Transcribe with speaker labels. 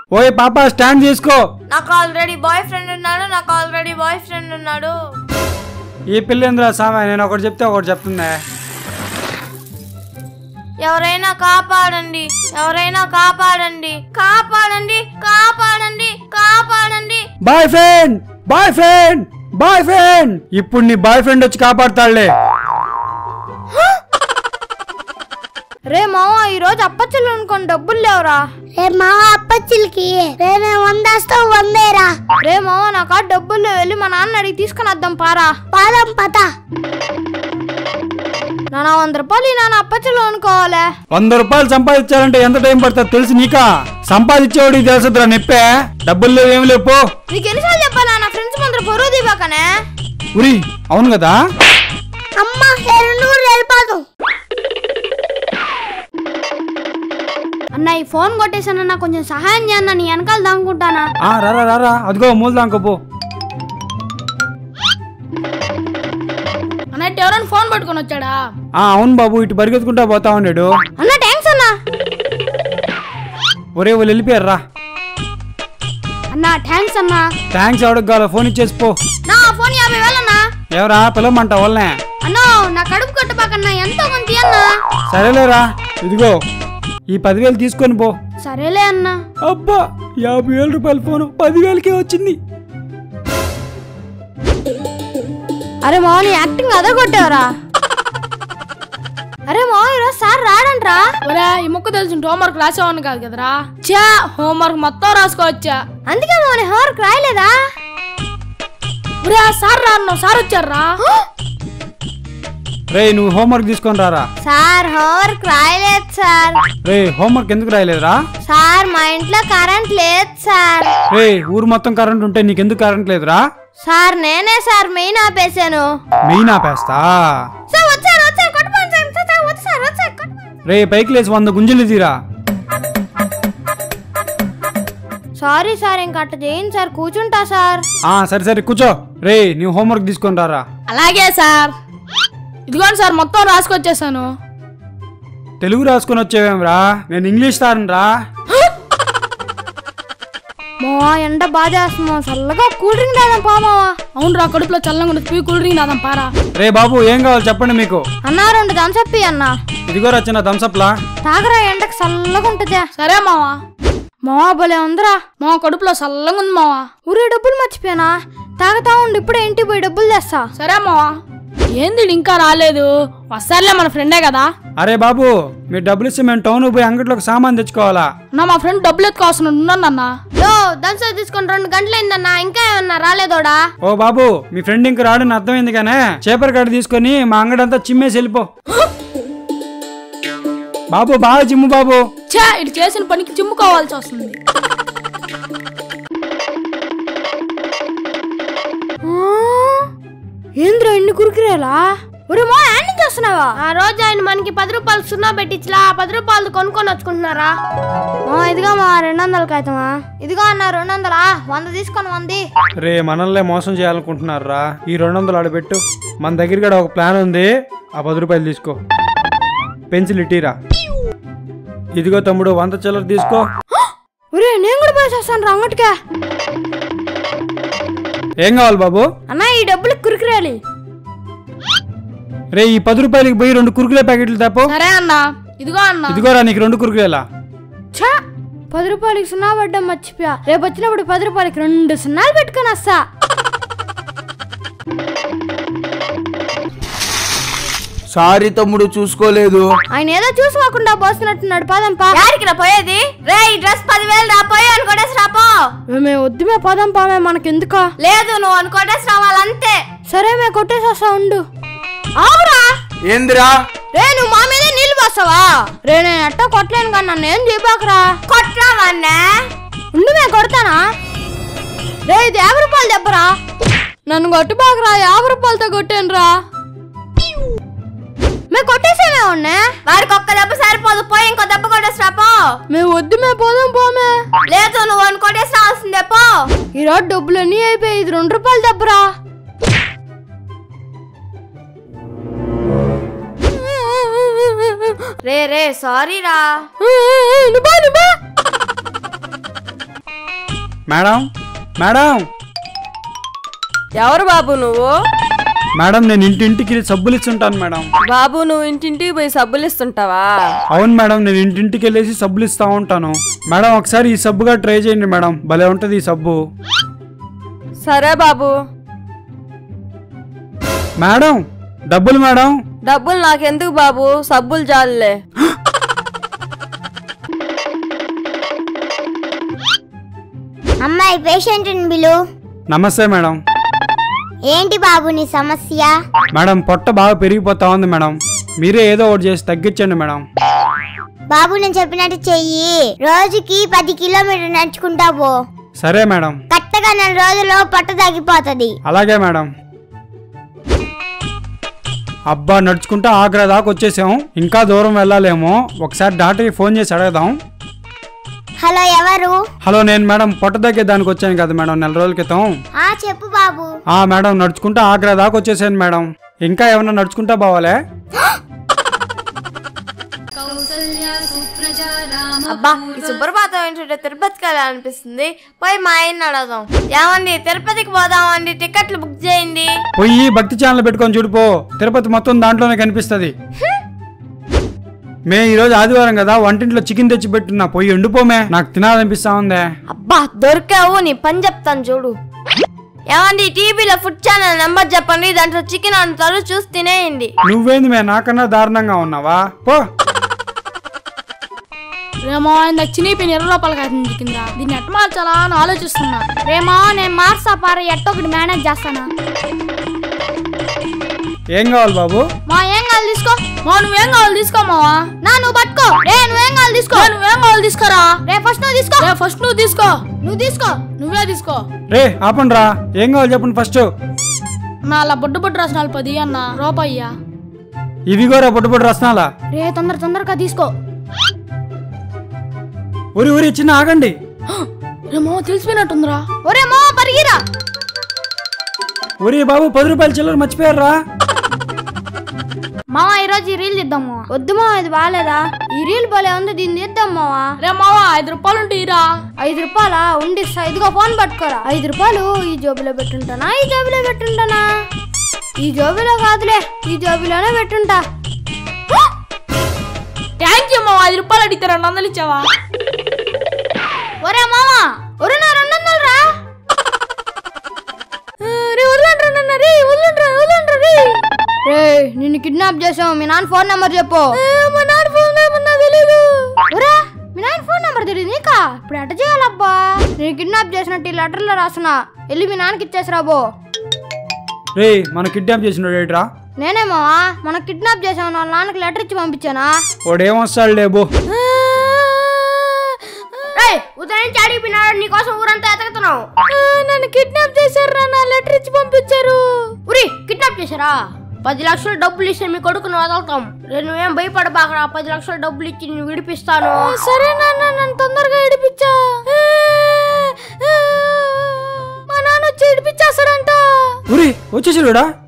Speaker 1: ఓయ్ పాప స్టాండ్ తీసుకో
Speaker 2: నాకు ఆల్రెడీ బాయ్ ఫ్రెండ్ ఉన్నాడు నాకు ఆల్రెడీ బాయ్ ఫ్రెండ్ ఉన్నాడు
Speaker 1: ఈ పిల్లేంద్రా సామె నేను ఒకటి చెప్తే ఒకటి చెప్తుందే
Speaker 2: ఎవరైనా కాపాడండి ఎవరైనా కాపాడండి కాపాడండి కాపాడండి కాపాడండి
Speaker 1: boyfriend boyfriend boyfriend ఇప్పుడు నీ బాయ్ ఫ్రెండ్ వచ్చి కాపాడతాడులే
Speaker 2: రే మామ ఈ రోజు అప్పచ్చులు అనుకోని డబ్బులు లేవురా
Speaker 3: రే మావ అప్పచ్చిలకి రే నేను వందేస్తావు వందేరా
Speaker 2: రే మామ నాకు ఆ డబ్బులు లేవు. వెళ్ళి మా నాన్న అడిగి తీసుకుని వద్దాం పారా
Speaker 3: పాదం పత
Speaker 2: నాన్న వంద రూపాయలు నాన్న అప్పచ్చులు అనుకోవాలి
Speaker 1: వంద రూపాయలు సంపాదించాలంటే ఎంత టైం పడుతుంది తెలుసు నీకా సంపాదించేవాడికి తెలుసుద్రా నెప్పే డబ్బులు లేవు ఏమి లేవు పో
Speaker 2: నీకు ఎన్నిసార్లు చెప్పాలా నా ఫ్రెండ్స్ ముందర పొరుగు దివాకనే
Speaker 1: ఉరి అవును కదా
Speaker 3: అమ్మ రెండు ఊరు వెళ్ళిపోతాం
Speaker 2: అన్న ఈ ఫోన్ కొట్టేసానన్న కొంచెం సహాయం చేయన్న నీ వెనకాల దాంకుంటానా
Speaker 1: ఆ రారా రారా అదిగో మూల దాంకోపో
Speaker 2: అన్నట్టు ఎవరైనా ఫోన్ పట్టుకొని వచ్చాడా
Speaker 1: ఆ అవును బాబు ఇటు పరిగెత్తుకుంటా పోతా ఉన్నాడు
Speaker 2: అన్న థ్యాంక్స్ అన్న
Speaker 1: ఒరే వాళ్ళు వెళ్ళిపోయారు
Speaker 2: అన్న థ్యాంక్స్ అన్న
Speaker 1: థ్యాంక్స్ ఎవరికి కావాలో ఫోన్ ఇచ్చేసి పో
Speaker 2: నా ఫోన్ యాభై వేలన్నా
Speaker 1: ఎవరా పిలవమంట వాళ్ళనే
Speaker 2: అన్న నా కడుపు కట్టబాకన్నా ఎంతో కొంత అన్న
Speaker 1: సరేలేరా ఇదిగో ఈ పదివేలు తీసుకొని పో
Speaker 2: సరేలే అన్న
Speaker 1: అబ్బా యాభై వేల రూపాయల ఫోన్ పదివేలకే వచ్చింది
Speaker 2: అరే మావని యాక్టింగ్ అదే కొట్టావరా అరే మావ ఈరోజు సార్ రాడంట్రా
Speaker 4: ఒరే ఈ ముక్క తెలిసి హోంవర్క్ రాసేవాడిని కాదు కదరా చా హోంవర్క్ మొత్తం రాసుకోవచ్చా
Speaker 2: అందుకే మావని హోంవర్క్ రాయలేదా
Speaker 4: ఒరే ఆ సార్ రాను సార్ వచ్చారా
Speaker 1: రే నువ్వు హోంవర్క్ తీసుకొని రారా
Speaker 2: సార్ హోంవర్క్ రాయలేదు సార్
Speaker 1: రే హోంవర్క్ ఎందుకు రాయలేదురా
Speaker 2: సార్ మా ఇంట్లో కరెంట్ లేదు సార్
Speaker 1: రే ఊరు మొత్తం కరెంట్ ఉంటే నీకెందుకు కరెంట్ లేదురా
Speaker 2: సార్ నేనే సార్ మెయిన్ ఆపేశాను
Speaker 1: మెయిన్ ఆపేస్తా
Speaker 2: సార్ వచ్చారు వచ్చారు కొట్టుకోండి సార్ సార్, సార్ వచ్చారు వచ్చారు కొట్టుకోండి.
Speaker 1: రే పైకి లేచి వంద గుంజలు తీరా
Speaker 2: సారీ సార్ ఇంక అట్ట చేయండి సార్ కూర్చుంటా సార్
Speaker 1: ఆ సరే సరే కూర్చో రే నువ్వు హోంవర్క్ తీసుకొని రారా
Speaker 4: అలాగే సార్ ఇదిగోండి సార్ మొత్తం రాసుకొచ్చేసాను
Speaker 1: తెలుగు రాసుకొని వచ్చేవేమ్రా నేను ఇంగ్లీష్ తారనరా
Speaker 2: మావా ఎండ బాగా చేస్తున్నాం చల్లగా కూల్ డ్రింక్ తాదాం పామావా
Speaker 4: అవును రా కడుపులో చల్లంగా ఉండదు పోయి కూల్ డ్రింక్ నాదం పారా
Speaker 1: రే బాబు ఏం కావాలి చెప్పండి మీకు
Speaker 2: అన్నా రెండు దంచప్పి అన్న
Speaker 1: ఇదిగో రచన థమ్సప్లా
Speaker 2: తాగరా ఎండకు చల్లగా ఉంటుందా
Speaker 4: సరే మావా
Speaker 2: మావా భలే ఉందిరా
Speaker 4: మా కడుపులో చల్లంగా ఉంది మావా
Speaker 2: ఊరే డబ్బులు మర్చిపోయానా తాగుతా ఉండి ఇప్పుడే ఇంటికి పోయి డబ్బులు తెస్తా
Speaker 4: సరే మావా ఏంది ఈడు ఇంకా రాలేదు వస్తారులే మన ఫ్రెండే కదా
Speaker 1: అరే బాబు మీరు డబ్బులు ఇస్తే మేము టౌన్ పోయి అంగట్లోకి సామాన్ తెచ్చుకోవాలా
Speaker 4: నా మా ఫ్రెండ్ డబ్బులు ఎత్తుకోవాల్సిన ఉన్నాను అన్న
Speaker 2: లో దంచ తీసుకొని రెండు గంటలైందన్నా ఇంకా ఏమన్నా రాలేదోడా
Speaker 1: ఓ బాబు మీ ఫ్రెండ్ ఇంక రాడని అర్థమైంది కానీ చేపర్ కాడ తీసుకొని మా అంగడంతా చిమ్మేసి వెళ్ళిపో బాబు బాగా చిమ్ము బాబు
Speaker 4: చా ఇటు చేసిన పనికి చిమ్ముకోవాల్సి వస్తుంది
Speaker 2: ఏంద్రా ఎన్ని కురికిరేలా ఒరే మా యాడ్ నుంచి వస్తున్నావా ఆ రోజు ఆయన మనకి పది రూపాయలు సున్నా పెట్టించలా ఆ పది రూపాయలు కొనుక్కొని వచ్చుకుంటున్నారా ఇదిగో మా రెండు వందలు కాగితమా ఇదిగో అన్న రెండు వందలా వంద తీసుకొని వంది
Speaker 1: రే మనల్నే మోసం చేయాలనుకుంటున్నారా ఈ రెండు వందలు ఆడబెట్టు మన దగ్గర కూడా ఒక ప్లాన్ ఉంది ఆ పది రూపాయలు తీసుకో పెన్సిల్ ఇటీరా ఇదిగో తమ్ముడు వంద చిల్లర తీసుకో
Speaker 2: ఒరే నేను కూడా పోసేస్తాను రంగటికే
Speaker 1: ఏం కావాలి బాబు
Speaker 2: అన్న ఈ డబ్బులు కురికిరాలి
Speaker 1: రే ఈ పది రూపాయలకి పోయి రెండు కురుకులే ప్యాకెట్లు తప్పు
Speaker 4: సరే అన్న ఇదిగో అన్న
Speaker 1: ఇదిగోరా నీకు రెండు కురుకులేలా
Speaker 2: ఛా పది రూపాయలకి సున్నా పడ్డం మర్చిపోయా రేపు వచ్చినప్పుడు పది రూపాయలకి రెండు సున్నాలు పెట్టుకొని వస్తా
Speaker 5: సారీ తమ్ముడు చూసుకోలేదు
Speaker 2: ఆయన ఏదో చూసుకోకుండా పోస్తున్నట్టున్నాడు పదంపా యారికి రా పోయేది రే ఈ డ్రెస్ పదివేలు రా పోయి అనుకోటేసి రాపో మేము వద్దుమే పదం పామే మనకెందుకో లేదు నువ్వు అనుకోటేసి రావాలంతే సరే మే కొట్టేసేస్తా ఉండు ఆవురా
Speaker 5: ఏందిరా
Speaker 2: రే నువ్వు మా మీదే నీళ్ళు పోస్తావా రే నేను ఎట్టా కొట్టలేను కానీ నన్ను ఏం చెప్పాకరా కొట్టరావన్నే ఉండు మేము కొడతానా రే ఇది యాభై రూపాయలు దెబ్బరా నన్ను కొట్టుబాకరా యాభై రూపాయలతో కొట్టాను రా మేము కొట్టేసేమే ఉన్నా వాడికి ఒక్క దెబ్బ సరిపోదు పోయి ఇంకో దెబ్బ కొట్టేసి రాపో మేము వద్దు మేము పోదాం పోమే లేదు నువ్వు అని కొట్టేసి రావాల్సిందే పో ఈరోజు డబ్బులు అన్నీ అయిపోయి ఇది రెండు రూపాయలు దెబ్బరా రే రే సారీ రా
Speaker 1: మేడం మేడం
Speaker 6: ఎవరు బాబు నువ్వు
Speaker 1: మేడం నేను ఇంటింటికి సబ్బులు ఇస్తుంటాను మేడం
Speaker 6: బాబు నువ్వు ఇంటింటికి పోయి సబ్బులు ఇస్తుంటావా
Speaker 1: అవును మేడం నేను ఇంటింటికి వెళ్ళేసి సబ్బులు ఇస్తా ఉంటాను మేడం ఒకసారి ఈ సబ్బుగా ట్రై చేయండి మేడం భలే ఉంటుంది ఈ సబ్బు
Speaker 6: సరే బాబు
Speaker 1: మేడం డబ్బులు మేడం
Speaker 6: డబ్బులు నాకెందుకు బాబు సబ్బులు జాలులే
Speaker 3: అమ్మాయి పేషెంట్ బిలు
Speaker 1: నమస్తే మేడం
Speaker 3: ఏంటి బాబు నీ సమస్య
Speaker 1: మేడం పొట్ట బాగా పెరిగిపోతా ఉంది మేడం మీరే ఏదో ఒకటి చేసి తగ్గించండి మేడం
Speaker 3: బాబు నేను చెప్పినట్టు చెయ్యి రోజుకి పది కిలోమీటర్ నడుచుకుంటా పో
Speaker 1: సరే మేడం
Speaker 3: కరెక్ట్గా నెల రోజుల్లో పొట్ట తగ్గిపోతుంది
Speaker 1: అలాగే మేడం అబ్బా నడుచుకుంటూ ఆగ్రా దాకా వచ్చేసాం ఇంకా దూరం వెళ్ళాలేమో ఒకసారి డాక్టర్కి ఫోన్ చేసి అడగదాం
Speaker 3: హలో ఎవరు
Speaker 1: హలో నేను మేడం పొట్ట తగ్గే దానికి వచ్చాను కదా మేడం నెల రోజుల క్రితం
Speaker 3: ఆ చెప్పు బాబు
Speaker 1: ఆ మేడం నడుచుకుంటూ ఆగ్రా దాకా వచ్చేసాను మేడం ఇంకా ఏమన్నా నడుచుకుంటా పోవాలే
Speaker 2: అబ్బా ఈ సుప్రభాతం ఏంటంటే తిరుపతికి వెళ్ళాలనిపిస్తుంది పోయి మా ఆయన్ని అడగదాం ఏమండి తిరుపతికి పోదామండి టికెట్లు బుక్ చేయండి
Speaker 1: పోయి భక్తి ఛానల్ పెట్టుకొని చూడిపో తిరుపతి మొత్తం దాంట్లోనే కనిపిస్తుంది మే ఈరోజు ఆదివారం కదా వంటింట్లో చికెన్ తెచ్చి పెట్టున్నా పోయి ఎండిపోమే నాకు తినాలనిపిస్తా ఉందే
Speaker 2: అబ్బా దొరికావు నీ పని చెప్తాను చూడు ఏమండి టీవీలో ఫుడ్ ఛానల్ నెంబర్ చెప్పండి దాంట్లో చికెన్ అంటారు చూసి తినేయండి
Speaker 1: నువ్వేంది మే నాకన్నా దారుణంగా ఉన్నావా పో
Speaker 4: రేమో ఇందాక చినిపోయిన ఇరవై రూపాయలకి అవుతుంది కింద దీన్ని ఎట్ట మార్చాలా అని ఆలోచిస్తున్నా
Speaker 2: రేమో నేను మార్సా పార ఎట్టొకటి మేనేజ్ చేస్తాను
Speaker 1: ఏం కావాలి బాబు
Speaker 4: మా ఏం కావాలి తీసుకో మా నువ్వేం కావాలి తీసుకో మావా
Speaker 2: నా నువ్వు పట్టుకో రే నువ్వేం కావాలి తీసుకో
Speaker 4: రే, నువ్వేం కావాలి తీసుకోరా
Speaker 2: రే ఫస్ట్ నువ్వు తీసుకో
Speaker 4: రే ఫస్ట్ నువ్వు తీసుకో
Speaker 2: నువ్వు తీసుకో
Speaker 4: నువ్వే తీసుకో
Speaker 1: రే ఆపండి రా ఏం కావాలి చెప్పండి ఫస్ట్
Speaker 4: నా అలా బొడ్డు బొడ్డు రసనాలు పది అన్న రూపాయ్యా
Speaker 1: ఇవి కూడా పొట్టు పొట్టు రసనాలా
Speaker 2: రే తొందర తొందరగా తీసుకో
Speaker 1: ఉరి ఉరి చిన్న ఆగండి
Speaker 4: రేమో తెలిసిపోయినట్టుందిరా
Speaker 2: ఒరే మో పరిగిరా
Speaker 1: ఉరి బాబు పది రూపాయల చిల్లర మర్చిపోయారా
Speaker 2: మావా ఈ రోజు ఈ రీల్ తీద్దాం మావా వద్దు మావా ఇది బాగాలేదా ఈ రీల్ భలే ఉంది దీన్ని తీద్దాం మావా
Speaker 4: రే మావా ఐదు రూపాయలు ఉంటే ఇరా
Speaker 2: ఐదు రూపాయలా ఉండి ఇస్తా. ఇదిగో ఫోన్ పట్టుకోరా ఐదు రూపాయలు ఈ జోబులో పెట్టుంటానా ఈ జోబులో పెట్టుంటానా ఈ జోబులో కాదులే ఈ జోబులోనే పెట్టుంటా
Speaker 4: థ్యాంక్ యూ మావా ఐదు రూపాయలు అడిగితే రెండు వందలు ఇచ్చావా
Speaker 2: ఒరే మామా ఒరే నా రెండు వందలు రా ఆ, రే వదలండి రా నన్ను, రే వదలండి రా, వదలండి రా, రే రే నిన్ను కిడ్నాప్ చేసాం మీ నాన్న ఫోన్ నెంబర్ చెప్పు మా నాన్న ఫోన్ నెంబర్ నాకు తెలీదు ఒరే మీ నాన్న ఫోన్ నెంబర్ తెలియదు నీకా ఇప్పుడు ఎట్ట చేయాలబ్బా నేను కిడ్నాప్ చేసినట్టు ఈ లెటర్లో రాస్తున్నా వెళ్ళి మీ నాన్నకి ఇచ్చేసి రాబో
Speaker 1: రే మన కిడ్నాప్ చేసిన రేట్రా
Speaker 2: నేనే మావా మన కిడ్నాప్ చేసాం వాళ్ళ నాన్నకి లెటర్ ఇచ్చి పంపించానా
Speaker 1: వాడేమొస్తాడు లేబో
Speaker 2: రేయ్ ఉదయం చాడిపోయినాడు నీకోసం ఊరంతా ఎతకుతున్నావు నన్ను కిడ్నాప్ చేశారు నా లెటర్ ఇచ్చి పంపించారు ఉరి కిడ్నాప్ చేశారా పది లక్షల డబ్బులు ఇస్తే మీ కొడుకును వదలుతాం రే నువ్వేం భయపడబాకరా పది లక్షల డబ్బులు ఇచ్చి నేను విడిపిస్తాను సరే నాన్న నన్ను తొందరగా విడిపించా మా నాన్న వచ్చి విడిపించేస్తాడంట
Speaker 1: ఉరి వచ్చేసాడుడా